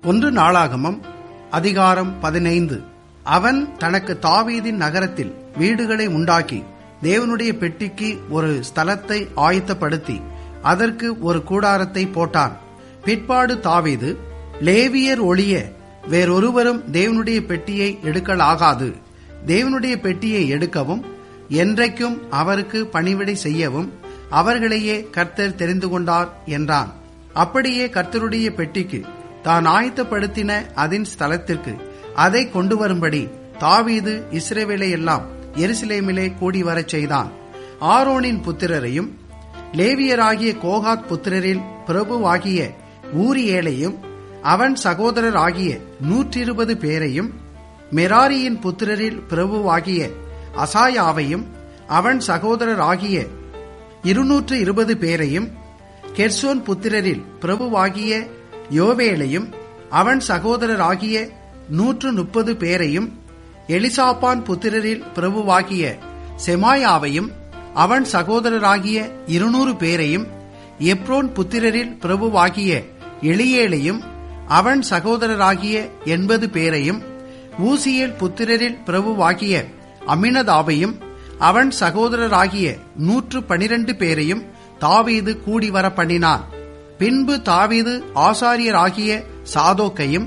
ஒன்று நாளாகமம் அதிகாரம் பதினைந்து அவன் தனக்கு தாவீதின் நகரத்தில் வீடுகளை உண்டாக்கி தேவனுடைய பெட்டிக்கு ஒரு ஸ்தலத்தை ஆயத்தப்படுத்தி அதற்கு ஒரு கூடாரத்தை போட்டான் பிற்பாடு தாவீது லேவியர் ஒளிய வேறொருவரும் தேவனுடைய பெட்டியை எடுக்கலாகாது தேவனுடைய பெட்டியை எடுக்கவும் என்றைக்கும் அவருக்கு பணிவிடை செய்யவும் அவர்களையே கர்த்தர் தெரிந்து கொண்டார் என்றான் அப்படியே கர்த்தருடைய பெட்டிக்கு தான் ஆயத்தப்படுத்தின அதன் ஸ்தலத்திற்கு அதை கொண்டு வரும்படி தாவீது இஸ்ரேவேலை எல்லாம் எருசலேமிலே கூடி வரச் செய்தான் ஆரோனின் புத்திரரையும் லேவியராகிய கோகாத் புத்திரரில் பிரபுவாகிய ஊரியேலையும் அவன் சகோதரர் ஆகிய நூற்றி இருபது பேரையும் மெராரியின் புத்திரரில் பிரபுவாகிய அசாயாவையும் அவன் சகோதரர் ஆகிய இருநூற்று இருபது பேரையும் கெர்சோன் புத்திரரில் பிரபுவாகிய யோவேலையும் அவன் சகோதரர் ஆகிய நூற்று முப்பது பேரையும் எலிசாப்பான் புத்திரரில் பிரபுவாகிய செமாயாவையும் அவன் சகோதரராகிய இருநூறு பேரையும் எப்ரோன் புத்திரரில் பிரபுவாகிய எளியேலையும் அவன் சகோதரராகிய எண்பது பேரையும் ஊசியேல் புத்திரரில் பிரபுவாகிய அமினதாவையும் அவன் சகோதரராகிய நூற்று பனிரெண்டு பேரையும் தாவீது கூடி வர பண்ணினான் பின்பு தாவீது ஆசாரியராகிய சாதோக்கையும்